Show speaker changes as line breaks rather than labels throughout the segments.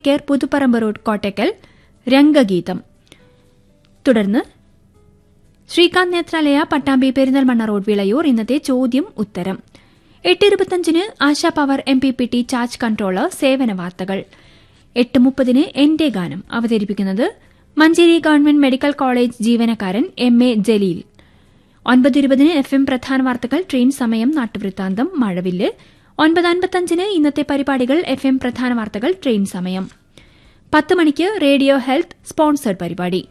care Puthuparambu road Kottakkal രംഗഗീതം തുടർന്ന് Srikanth Nethralaya Pattambi Perinthalmanna road Vilayur ഇന്നത്തെ ചോദ്യം ഉത്തരം എട്ട് ഇരുപത്തഞ്ചിന് Asha power M P P T charge controller സേവന വാർത്തകൾ എട്ട് മുപ്പതിന് എന്റെ ഗാനം അവതരിപ്പിക്കുന്നത് മഞ്ചേരി ഗവൺമെന്റ് മെഡിക്കൽ കോളേജ് ജീവനക്കാരൻ എം എ ജലീൽ ഒൻപത് ഇരുപതിന് എഫ് എം പ്രധാന വാർത്തകൾ ട്രെയിൻ സമയം നാട്ടുവൃത്താന്തം മഴവില്ല് ഒൻപത് അൻപത്തഞ്ചിന് ഇന്നത്തെ പരിപാടികൾ എഫ് എം പ്രധാന വാർത്തകൾ ട്രെയിൻ സമയം പത്ത് മണിക്ക് റേഡിയോ ഹെൽത്ത് സ്പോൺസേഡ് പരിപാടി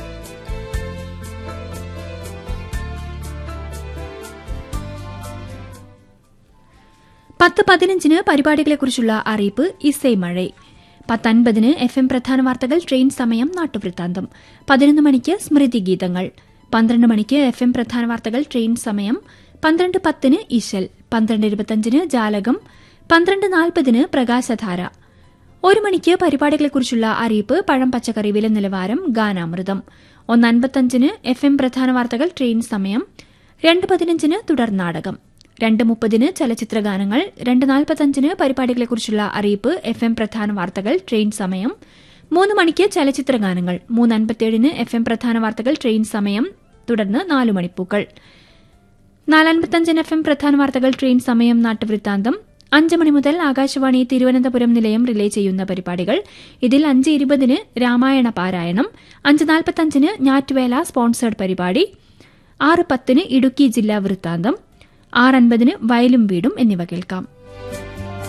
പത്ത് പതിനഞ്ചിന് പരിപാടികളെക്കുറിച്ചുള്ള അറിയിപ്പ് ഇസൈ മഴ പത്തൻപതിന് എഫ് എം പ്രധാന വാർത്തകൾ ട്രെയിൻ സമയം നാട്ടുവൃത്താന്തം പതിനൊന്ന് മണിക്ക് സ്മൃതി ഗീതങ്ങൾ പന്ത്രണ്ട് മണിക്ക് എഫ് എം പ്രധാന വാർത്തകൾ ട്രെയിൻ സമയം പന്ത്രണ്ട് പത്തിന് ഇശൽ പന്ത്രണ്ട് ഇരുപത്തഞ്ചിന് ജാലകം പന്ത്രണ്ട് നാൽപ്പതിന് പ്രകാശധാര ഒരു മണിക്ക് പരിപാടികളെക്കുറിച്ചുള്ള അറിയിപ്പ് പഴം പച്ചക്കറി വില നിലവാരം ഗാനാമൃതം ഒന്ന് അൻപത്തഞ്ചിന് എഫ് എം പ്രധാന വാർത്തകൾ ട്രെയിൻ സമയം രണ്ട് പതിനഞ്ചിന് തുടർ നാടകം രണ്ട് മുപ്പതിന് ചലച്ചിത്ര ഗാനങ്ങൾ രണ്ട് നാൽപ്പത്തഞ്ചിന് പരിപാടികളെക്കുറിച്ചുള്ള അറിയിപ്പ് എഫ് എം പ്രധാന വാർത്തകൾ ട്രെയിൻ സമയം മൂന്ന് മണിക്ക് ചലച്ചിത്ര ഗാനങ്ങൾ മൂന്ന് അൻപത്തിയേഴിന് എഫ് എം പ്രധാന വാർത്തകൾ ട്രെയിൻ സമയം തുടർന്ന് നാലു മണിപ്പൂക്കൾ നാലൻപത്തഞ്ചിന് എഫ് എം പ്രധാന വാർത്തകൾ ട്രെയിൻ സമയം നാട്ടുവൃത്താന്തം അഞ്ച് മണി മുതൽ ആകാശവാണി തിരുവനന്തപുരം നിലയം റിലേ ചെയ്യുന്ന പരിപാടികൾ ഇതിൽ അഞ്ച് ഇരുപതിന് രാമായണ പാരായണം അഞ്ച് നാൽപ്പത്തഞ്ചിന് ഞാറ്റുവേല സ്പോൺസേഡ് പരിപാടി ആറ് പത്തിന് ഇടുക്കി ജില്ലാ വൃത്താന്തം ആറ് അൻപതിന് വയലും വീടും എന്നിവ കേൾക്കാം